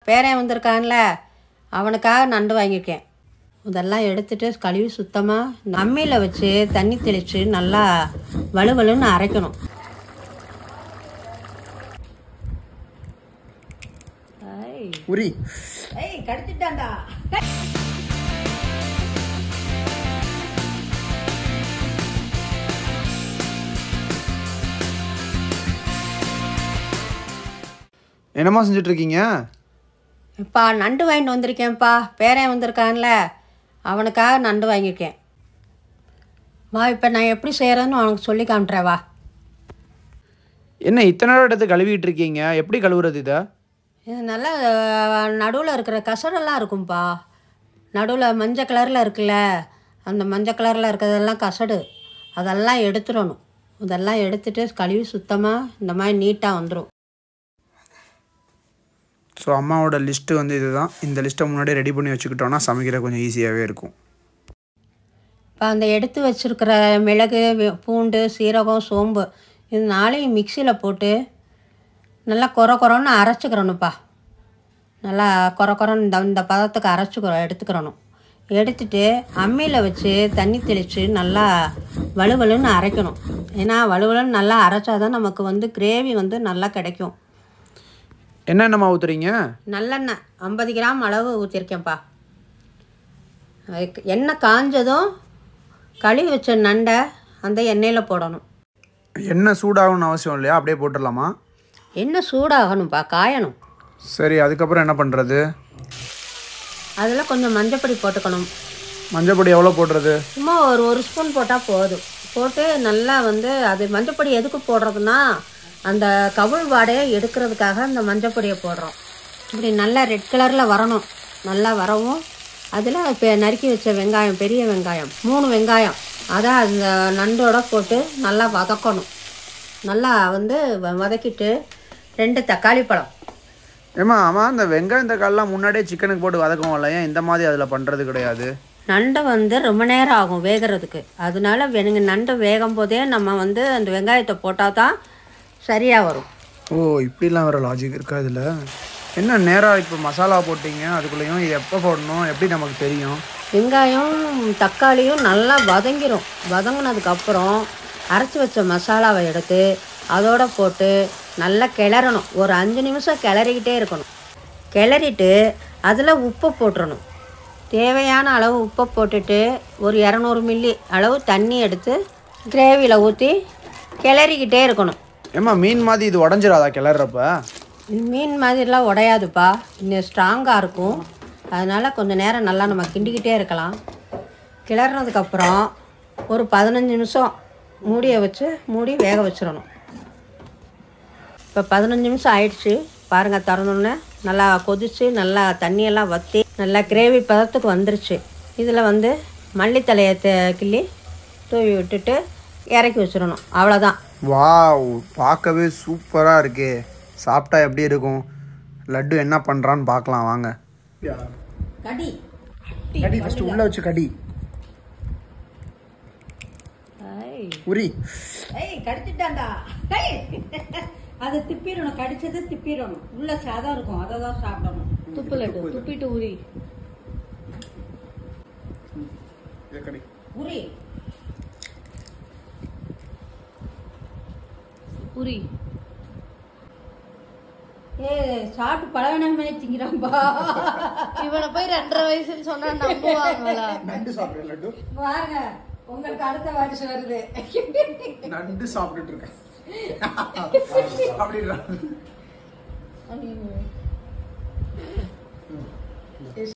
பேரன் வந்திருக்கான்ல அவனுக்காக நண்டு வாங்கியிருக்கேன் இதெல்லாம் எடுத்துட்டு கழுவி சுத்தமாக அம்மியில் வச்சு தண்ணி தெளித்து நல்லா வலுவலுன்னு அரைக்கணும் ஐய் உரி ஏய் கடிச்சிட்டான்டா என்னம்மா செஞ்சுட்டு இருக்கீங்க இப்பா நண்டு வாங்கிட்டு வந்திருக்கேன்ப்பா பேரன் வந்திருக்கான்ல அவனுக்காக நண்டு வாங்கியிருக்கேன் வா இப்போ நான் எப்படி செய்கிறேன்னு அவனுக்கு சொல்லி காமிட்றேன் வா என்ன இத்தனை நேரம் எடுத்து கழுவிட்டு இருக்கீங்க எப்படி கழுவுறது இதை இது நல்லா நடுவில் இருக்கிற கசடெல்லாம் இருக்கும்பா நடுவில் மஞ்சள் கலரில் இருக்குல்ல அந்த மஞ்சள் கலரில் இருக்கிறதெல்லாம் கசடு அதெல்லாம் எடுத்துடணும் இதெல்லாம் எடுத்துட்டு கழுவி சுத்தமாக இந்த மாதிரி நீட்டாக வந்துடும் ஸோ அம்மாவோட லிஸ்ட்டு வந்து இதுதான் இந்த லிஸ்ட்டை முன்னாடியே ரெடி பண்ணி வச்சுக்கிட்டோன்னா சமைக்கிற கொஞ்சம் ஈஸியாகவே இருக்கும் இப்போ அந்த எடுத்து வச்சுருக்கிற மிளகு வெ- பூண்டு சீரகம் சோம்பு இது நாளையும் மிக்சியில் போட்டு நல்லா கொர கொரன்னு அரைச்சிக்கிறணும்ப்பா நல்லா கொர கொரன்னு இந்த இந்த பதத்துக்கு அரைச்சிக்கிறோம் எடுத்துக்கிறணும் எடுத்துட்டு அம்மியில் வச்சு தண்ணி தெளித்து நல்லா வலுவலுன்னு அரைக்கணும் ஏன்னா வலுவலுன்னு நல்லா அரைச்சாதான் நமக்கு வந்து கிரேவி வந்து நல்லா கிடைக்கும் என்னென்னம்மா ஊற்றுறீங்க நல்லெண்ணெய் ஐம்பது கிராம் அளவு ஊற்றிருக்கேன்ப்பா அதுக்கு எண்ணெய் காஞ்சதும் கழுவி வச்ச நண்டை அந்த எண்ணெயில் போடணும் எண்ணெய் சூடாகணும்னு அவசியம் இல்லையா அப்படியே போட்டுடலாமா எண்ணெய் சூடாகணும்ப்பா காயணும் சரி அதுக்கப்புறம் என்ன பண்ணுறது அதில் கொஞ்சம் மஞ்சப்பொடி போட்டுக்கணும் மஞ்சப்பொடி எவ்வளோ போடுறது சும்மா ஒரு ஒரு ஸ்பூன் போட்டால் போதும் போட்டு நல்லா வந்து அது மஞ்சப்பொடி எதுக்கு போடுறதுன்னா அந்த கவுள் வாடையை எடுக்கிறதுக்காக அந்த மஞ்சப்பொடியை போடுறோம் இப்படி நல்லா ரெட் கலரில் வரணும் நல்லா வரவும் அதில் இப்போ நறுக்கி வச்ச வெங்காயம் பெரிய வெங்காயம் மூணு வெங்காயம் அதை அந்த நண்டோட போட்டு நல்லா வதக்கணும் நல்லா வந்து வ- வதக்கிட்டு ரெண்டு தக்காளி பழம் ஏம்மா ஆமாம் இந்த வெங்காயம் தக்காளிலாம் முன்னாடியே சிக்கனுக்கு போட்டு வதக்குவோம்ல ஏன் இந்த மாதிரி அதில் பண்ணுறது கிடையாது நண்டை வந்து ரொம்ப நேரம் ஆகும் வேகிறதுக்கு அதனால வெனுங்க நண்டு வேகும் போதே நம்ம வந்து அந்த வெங்காயத்தை போட்டால் தான் சரியாக வரும் ஓ இப்படிலாம் வேறு லாஜிக் இருக்கா இதில் என்ன நேராக இப்போ மசாலா போட்டீங்க அதுக்குள்ளேயும் இது எப்போ போடணும் எப்படி நமக்கு தெரியும் வெங்காயம் தக்காளியும் நல்லா வதங்கிரும் வதங்கினதுக்கப்புறம் அரைச்சி வச்ச மசாலாவை எடுத்து அதோட போட்டு நல்லா கிளறணும் ஒரு அஞ்சு நிமிஷம் கிளறிக்கிட்டே இருக்கணும் கிளறிட்டு அதில் உப்பு போட்டுறணும் தேவையான அளவு உப்பை போட்டுட்டு ஒரு இரநூறு மில்லி அளவு தண்ணி எடுத்து கிரேவியில் ஊற்றி கிளறிக்கிட்டே இருக்கணும் ஏம்மா மீன் மாதிரி இது உடஞ்சிராதா கிளறப்ப இது மீன் மாதிரிலாம் உடையாதுப்பா இன்னும் ஸ்ட்ராங்காக இருக்கும் அதனால் கொஞ்சம் நேரம் நல்லா நம்ம கிண்டிக்கிட்டே இருக்கலாம் கிளறினதுக்கப்புறம் ஒரு பதினஞ்சு நிமிஷம் மூடியை வச்சு மூடி வேக வச்சிடணும் இப்போ பதினஞ்சு நிமிஷம் ஆயிடுச்சு பாருங்கள் திறந்தோன்னே நல்லா கொதிச்சு நல்லா தண்ணியெல்லாம் வற்றி நல்லா கிரேவி பதத்துக்கு வந்துருச்சு இதில் வந்து மல்லித்தலையை த- கிள்ளி தூவி விட்டுட்டு இறக்கி வச்சிடணும் அவ்வளோதான் வாவ் பார்க்கவே சூப்பராக இருக்கே சாப்பிட்டா எப்படி இருக்கும் லட்டு என்ன பண்ணுறான்னு பார்க்கலாம் வாங்க கடி கடி ஃபஸ்ட்டு உள்ளே வச்சு கடி உரி ஏய் கடிச்சிட்டான்டா ஏய் அது திப்பிடணும் கடிச்சது திப்பிடணும் உள்ள சாதம் இருக்கும் அதை தான் சாப்பிடணும் துப்பு லட்டு துப்பிட்டு உரி கடி உரி உரி ஏ சாப்பிட்டு பழவனம் திங்கிறான்பா இவனை போய் ரெண்டரை வயசுன்னு சொன்னா நம்புவாங்களா நண்டு சாப்பிட்றேன் லட்டு பாருங்க உங்களுக்கு அடுத்த வாரிசு வருது நண்டு சாப்பிட்டுட்டு இருக்கேன் அப்படின்றான்